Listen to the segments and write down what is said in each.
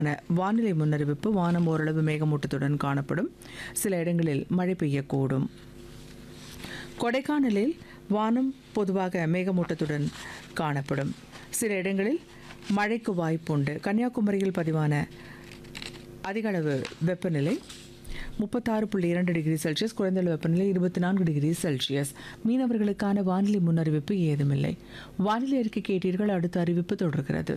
வானிலை முன்னறிவிப்பு வானம் ஓரளவு மேகமூட்டத்துடன் காணப்படும் சில இடங்களில் மழை பெய்யக்கூடும் கொடைக்கானலில் வானம் பொதுவாக மேகமூட்டத்துடன் காணப்படும் சில இடங்களில் மழைக்கு வாய்ப்புண்டு கன்னியாகுமரியில் பதிவான அதிக அளவு வெப்பநிலை முப்பத்தாறு புள்ளி இரண்டு டிகிரி செல்சியஸ் குறைந்த அளவு வெப்பநிலை இருபத்தி நான்கு டிகிரி செல்சியஸ் மீனவர்களுக்கான வானிலை முன்னறிவிப்பு ஏதுமில்லை வானிலை அறிக்கை கேட்டீர்கள் அடுத்த அறிவிப்பு தொடர்கிறது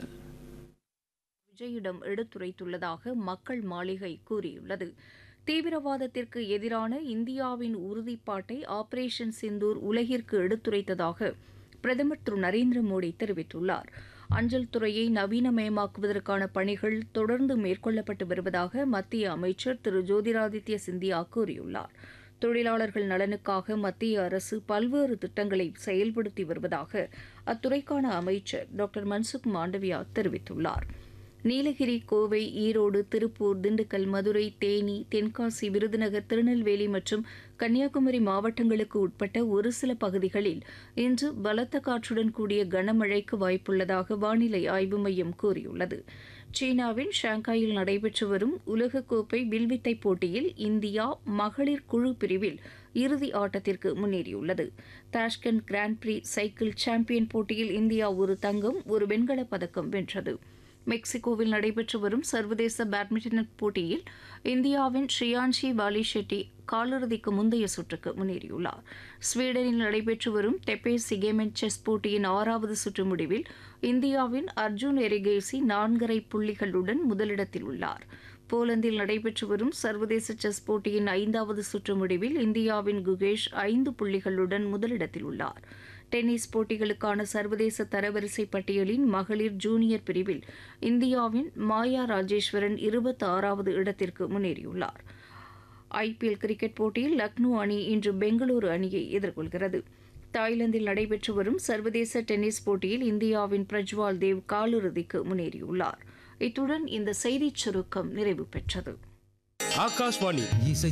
விஜயிடம் எடுத்துரைத்துள்ளதாக மக்கள் மாளிகை கூறியுள்ளது தீவிரவாதத்திற்கு எதிரான இந்தியாவின் உறுதிப்பாட்டை ஆபரேஷன் சிந்தூர் உலகிற்கு எடுத்துரைத்ததாக பிரதமர் திரு நரேந்திர மோடி தெரிவித்துள்ளார் அஞ்சல் துறையை நவீனமயமாக்குவதற்கான பணிகள் தொடர்ந்து மேற்கொள்ளப்பட்டு வருவதாக மத்திய அமைச்சர் திரு ஜோதிராதித்ய சிந்தியா கூறியுள்ளார் தொழிலாளர்கள் நலனுக்காக மத்திய அரசு பல்வேறு திட்டங்களை செயல்படுத்தி வருவதாக அத்துறைக்கான அமைச்சர் டாக்டர் மன்சுக் மாண்டவியா தெரிவித்துள்ளார் நீலகிரி கோவை ஈரோடு திருப்பூர் திண்டுக்கல் மதுரை தேனி தென்காசி விருதுநகர் திருநெல்வேலி மற்றும் கன்னியாகுமரி மாவட்டங்களுக்கு உட்பட்ட ஒரு சில பகுதிகளில் இன்று பலத்த காற்றுடன் கூடிய கனமழைக்கு வாய்ப்புள்ளதாக வானிலை ஆய்வு மையம் கூறியுள்ளது சீனாவின் ஷாங்காயில் நடைபெற்று வரும் உலகக்கோப்பை வில்வித்தை போட்டியில் இந்தியா மகளிர் குழு பிரிவில் இறுதி ஆட்டத்திற்கு முன்னேறியுள்ளது Tashkent grand prix cycle champion போட்டியில் இந்தியா ஒரு தங்கம் ஒரு வெண்கலப் பதக்கம் வென்றது மெக்சிகோவில் நடைபெற்று வரும் சர்வதேச பேட்மிண்டன் போட்டியில் இந்தியாவின் ஷ்ரியான்ஷி வாலி ஷெட்டி காலிறுதிக்கு முந்தைய சுற்றுக்கு முன்னேறியுள்ளார் ஸ்வீடனில் நடைபெற்று வரும் தெப்பே சிகேமென் செஸ் போட்டியின் ஆறாவது சுற்று முடிவில் இந்தியாவின் அர்ஜுன் எரிகேசி நான்கரை புள்ளிகளுடன் முதலிடத்தில் உள்ளார் போலந்தில் நடைபெற்று வரும் சர்வதேச செஸ் போட்டியின் ஐந்தாவது சுற்று முடிவில் இந்தியாவின் குகேஷ் ஐந்து புள்ளிகளுடன் முதலிடத்தில் உள்ளார் டென்னிஸ் போட்டிகளுக்கான சர்வதேச தரவரிசை பட்டியலின் மகளிர் ஜூனியர் பிரிவில் இந்தியாவின் மாயா ராஜேஸ்வரன் இருபத்தி ஆறாவது இடத்திற்கு முன்னேறியுள்ளார் ஐபிஎல் கிரிக்கெட் போட்டியில் லக்னோ அணி இன்று பெங்களூரு அணியை எதிர்கொள்கிறது தாய்லாந்தில் நடைபெற்று வரும் சர்வதேச டென்னிஸ் போட்டியில் இந்தியாவின் பிரஜ்வால் தேவ் காலிறுதிக்கு முன்னேறியுள்ளார் இத்துடன் இந்த செய்திச் சுருக்கம் நிறைவு பெற்றது ஆகாஷ்வாணி இசை